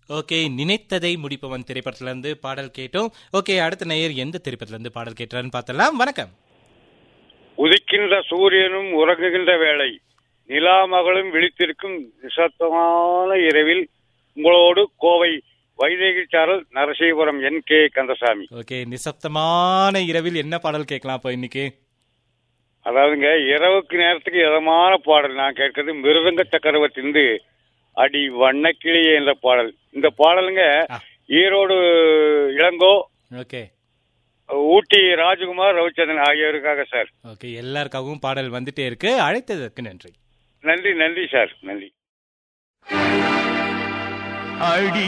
Okay நினைத்ததை முடிப்பவன் திரைப்படத்துல இருந்து பாடல் கேட்டோம் ஓகே அடுத்த நேயர் எந்த திரைப்படத்துல இருந்து பாடல் கேட்டாருன்னு பார்த்தலாம் வணக்கம் உதிக்கின்ற சூரியனும் உறங்குகின்ற வேளை நிலா மகளும் விழித்திருக்கும் நிசப்தமான இரவில் உங்களோடு Kovai Vaidehi Saral Narasipuram N K Kandasamy okay நிசப்தமான இரவில் என்ன பாடல் கேட்கலாம் அப்போ இன்னைக்கு அதாவதுங்க இரவுக்கு நேரத்துக்கு இதமான பாடல் நான் கேட்கறது மிருதங்க சக்கரவர்த்திந்து அடி வண்ணக்கிளியே என்ற பாடல் இந்த பாடலுங்க ஆ. ஈரோடு இளங்கோ ஓகே ஊட்டி ராஜகுமார் ரவிச்சந்திரன் ஆகியோருக்காக சார் ஓகே எல்லாருக்காகவும் பாடல் வந்துட்டே இருக்கு அழைத்ததற்கு நன்றி நன்றி நன்றி சார் நன்றி அடி